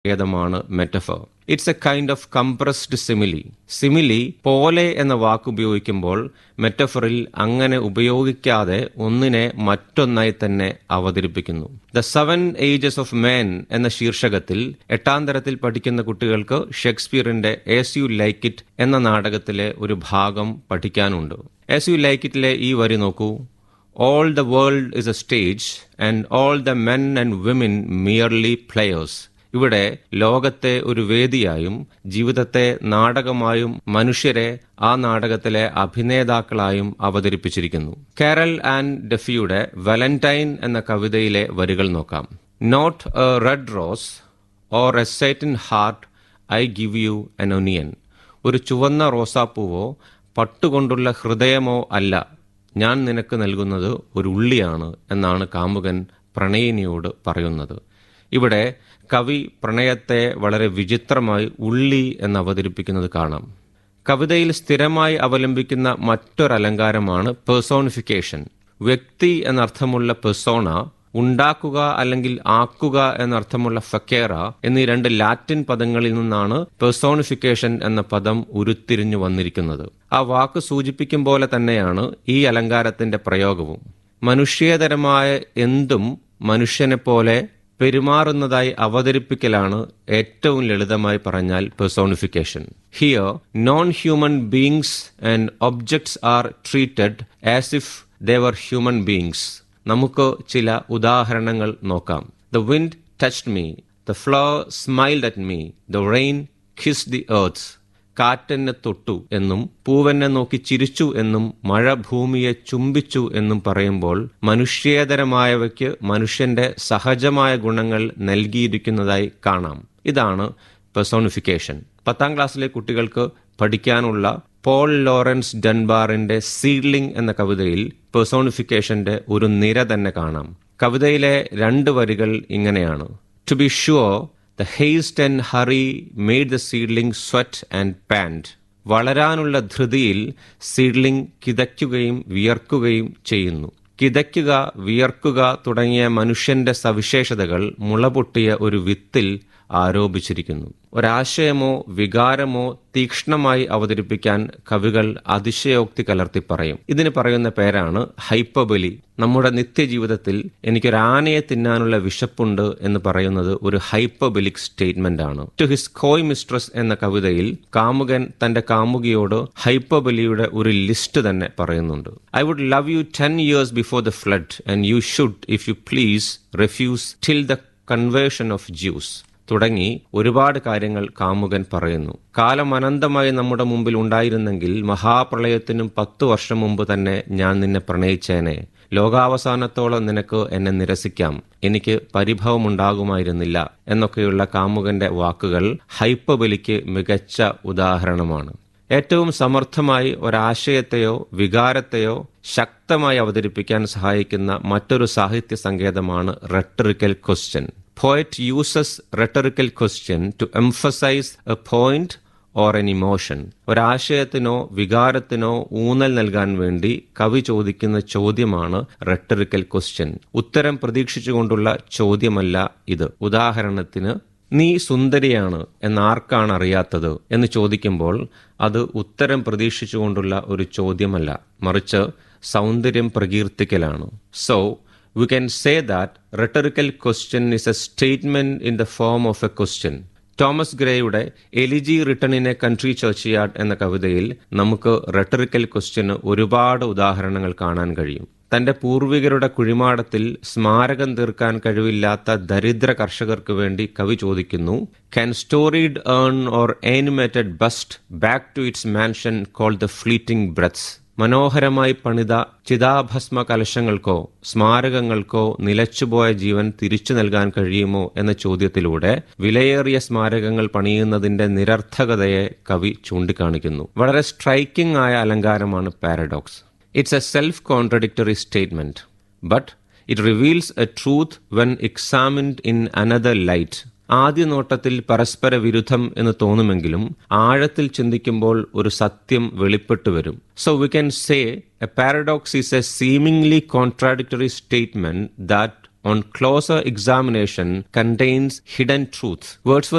ഏതമാണ് metaphor it's a kind of compressed simile simile പോലെ എന്ന വാക്ക് ഉപയോഗിക്കുമ്പോൾ മെറ്റഫറിൽ അങ്ങനെ ഉപയോഗിക്കാതെ ഒന്നിനെ മറ്റൊന്നായി തന്നെ അവതരിപ്പിക്കുന്നു the seven ages of man എന്ന ശീർഷകത്തിൽ എട്ടാം തരത്തിൽ പഠിക്കുന്ന കുട്ടികൾക്ക് ഷേക്സ്പിയറിന്റെ എസ് യു ലൈക്ക് ഇറ്റ് എന്ന നാടകത്തിലെ ഒരു ഭാഗം പഠിക്കാനുണ്ട് എസ് യു ലൈക്ക് ഇറ്റിലെ ഈ വരി നോക്കൂ all the world is a stage and all the men and women merely players ഇവിടെ ലോകത്തെ ഒരു വേദിയായും ജീവിതത്തെ നാടകമായും മനുഷ്യരെ ആ നാടകത്തിലെ അഭിനേതാക്കളായും അവതരിപ്പിച്ചിരിക്കുന്നു കാരൽ ആൻഡ് ഡെഫിയുടെ വാലന്റൈൻ എന്ന കവിതയിലെ വരികൾ നോക്കാം not a red rose or a satin heart I give you an onion ഒരു ചുവന്ന റോസാപ്പൂവോ പട്ടുകൊണ്ടുള്ള ഹൃദയമോ അല്ല ഞാൻ നിനക്ക് നൽകുന്നത് ഒരു ഉള്ളിയാണ് എന്നാണ് കാമുകൻ പ്രണയിനിയോട് പറയുന്നത് ഇവിടെ കവി പ്രണയത്തെ വളരെ വിചിത്രമായി ഉള്ളി എന്ന് അവതരിപ്പിക്കുന്നത് കാണാം കവിതയിൽ സ്ഥിരമായി അവലംബിക്കുന്ന മറ്റൊരലങ്കാരമാണ് പേഴ്സോണിഫിക്കേഷൻ വ്യക്തി എന്നർത്ഥമുള്ള പെർസോണ ഉണ്ടാക്കുക അല്ലെങ്കിൽ ആക്കുക എന്നർത്ഥമുള്ള ഫക്കേറ എന്നീ രണ്ട് ലാറ്റിൻ പദങ്ങളിൽ നിന്നാണ് പെർസോണിഫിക്കേഷൻ എന്ന പദം ഉരുത്തിരിഞ്ഞു വന്നിരിക്കുന്നത് ആ വാക്ക് സൂചിപ്പിക്കും പോലെ തന്നെയാണ് ഈ അലങ്കാരത്തിന്റെ പ്രയോഗവും മനുഷ്യേതരമായ എന്തും മനുഷ്യനെ പോലെ പെരുമാറുന്നതായി അവതരിപ്പിക്കലാണ് ഏറ്റവും ലളിതമായി പറഞ്ഞാൽ personification here non human beings and objects are treated as if they're human beings നമുക്ക് ചില ഉദാഹരണങ്ങൾ നോക്കാം the wind touched me the flower smiled at me the rain kiss the earth കാറ്റെന്നെ തൊട്ടു എന്നും പൂവെന്നെ നോക്കി ചിരിച്ചു എന്നും മഴ ഭൂമിയെ ചുംബിച്ചു എന്നും പറയുമ്പോൾ മനുഷ്യേതരമായവയ്ക്ക് മനുഷ്യന്റെ സഹജമായ ഗുണങ്ങൾ നൽകിയിരിക്കുന്നതായി കാണാം ഇതാണ് പെർസോണിഫിക്കേഷൻ പത്താം ക്ലാസ്സിലെ കുട്ടികൾക്ക് പഠിക്കാനുള്ള പോൾ ലോറൻസ് ഡൻബാറിന്റെ സീഡ്ലിംഗ് എന്ന കവിതയിൽ പെർസോണിഫിക്കേഷന്റെ ഒരു നിര തന്നെ കാണാം കവിതയിലെ രണ്ട് വരികൾ ഇങ്ങനെയാണ് to be sure the haste and hurry made the seedling sweat and pant വളരാനുള്ള ധൃതിയിൽ സീഡ്ലിംഗ് കിതയ്ക്കുകയും വിയർക്കുകയും ചെയ്യുന്നു കിതയ്ക്കുക വിയർക്കുക തുടങ്ങിയ മനുഷ്യന്റെ സവിശേഷതകൾ മുളപൊട്ടിയ ഒരു വിത്തിൽ ആരോപിച്ചിരിക്കുന്നു ഒരാശയമോ വികാരമോ തീക്ഷ്ണമായി അവതരിപ്പിക്കാൻ കവികൾ അതിശയോക്തി കലർത്തി പറയും ഇതിന് പറയുന്ന പേരാണ് ഹൈപ്പബലി നമ്മുടെ നിത്യജീവിതത്തിൽ എനിക്കൊരാനയെ തിന്നാനുള്ള വിശപ്പുണ്ട് എന്ന് പറയുന്നത് ഒരു ഹൈപ്പബലിക് സ്റ്റേറ്റ്മെന്റ് ആണ് ടു ഹിസ് കോയ് മിസ്ട്രസ് എന്ന കവിതയിൽ കാമുകൻ തന്റെ കാമുകിയോട് ഹൈപ്പബലിയുടെ ഒരു ലിസ്റ്റ് തന്നെ പറയുന്നുണ്ട് I would love you ten years before the flood and you should if you please refuse till the conversion of Jews തുടങ്ങി ഒരുപാട് കാര്യങ്ങൾ കാമുകൻ പറയുന്നു കാലം അനന്തമായി നമ്മുടെ മുമ്പിൽ ഉണ്ടായിരുന്നെങ്കിൽ മഹാപ്രളയത്തിനും പത്തു വർഷം മുമ്പ് തന്നെ ഞാൻ നിന്നെ പ്രണയിച്ചേനെ ലോകാവസാനത്തോളം നിനക്ക് എന്നെ നിരസിക്കാം എനിക്ക് പരിഭവമുണ്ടാകുമായിരുന്നില്ല എന്നൊക്കെയുള്ള കാമുകന്റെ വാക്കുകൾ ഹൈപ്പബലിക്ക് മികച്ച ഉദാഹരണമാണ് ഏറ്റവും സമർത്ഥമായി ഒരാശയത്തെയോ വികാരത്തെയോ ശക്തമായി അവതരിപ്പിക്കാൻ സഹായിക്കുന്ന മറ്റൊരു സാഹിത്യ സങ്കേതമാണ് rhetorical question poet uses rhetorical question to emphasize a point or an emotion ഒരാശയത്തിനോ വികാരത്തിനോ ഊന്നൽ നൽകാൻ വേണ്ടി കവി ചോദിക്കുന്ന ചോദ്യമാണ് റെട്ടറിക്കൽ ക്വസ്റ്റ്യൻ ഉത്തരം പ്രതീക്ഷിച്ചുകൊണ്ടുള്ള ചോദ്യമല്ല ഇത് ഉദാഹരണത്തിന് നീ സുന്ദരിയാണ് എന്നാർക്കാണ് അറിയാത്തത് എന്ന് ചോദിക്കുമ്പോൾ അത് ഉത്തരം പ്രതീക്ഷിച്ചുകൊണ്ടുള്ള ഒരു ചോദ്യമല്ല മറിച്ച് സൗന്ദര്യം പ്രകീർത്തിക്കലാണ് so we can say that rhetorical question is a statement in the form of a question. Thomas ഗ്രേയുടെ elegy written in a country churchyard എന്ന കവിതയിൽ നമുക്ക് റെട്ടറിക്കൽ ക്വസ്റ്റ്യന് ഒരുപാട് ഉദാഹരണങ്ങൾ കാണാൻ കഴിയും തന്റെ പൂർവികരുടെ കുഴിമാടത്തിൽ സ്മാരകം തീർക്കാൻ കഴിവില്ലാത്ത ദരിദ്ര കർഷകർക്ക് വേണ്ടി കവി ചോദിക്കുന്നു can storied urn or animated bust back to its mansion call the fleeting breath മനോഹരമായി പണിത ചിതാഭസ്മ കലശങ്ങൾക്കോ സ്മാരകങ്ങൾക്കോ നിലച്ചുപോയ ജീവൻ തിരിച്ചു നൽകാൻ കഴിയുമോ എന്ന ചോദ്യത്തിലൂടെ വിലയേറിയ സ്മാരകങ്ങൾ പണിയുന്നതിന്റെ നിരർത്ഥകതയെ കവി ചൂണ്ടിക്കാണിക്കുന്നു വളരെ സ്ട്രൈക്കിംഗ് ആയ അലങ്കാരമാണ് paradox it's a self contradictory statement but it reveals a truth when examined in another light ആദ്യ നോട്ടത്തിൽ പരസ്പര വിരുദ്ധം എന്ന് തോന്നുമെങ്കിലും ആഴത്തിൽ ചിന്തിക്കുമ്പോൾ ഒരു സത്യം വെളിപ്പെട്ടു വരും so we can say a paradox is a seemingly contradictory statement that on closer examination contains hidden truth. Wordsworth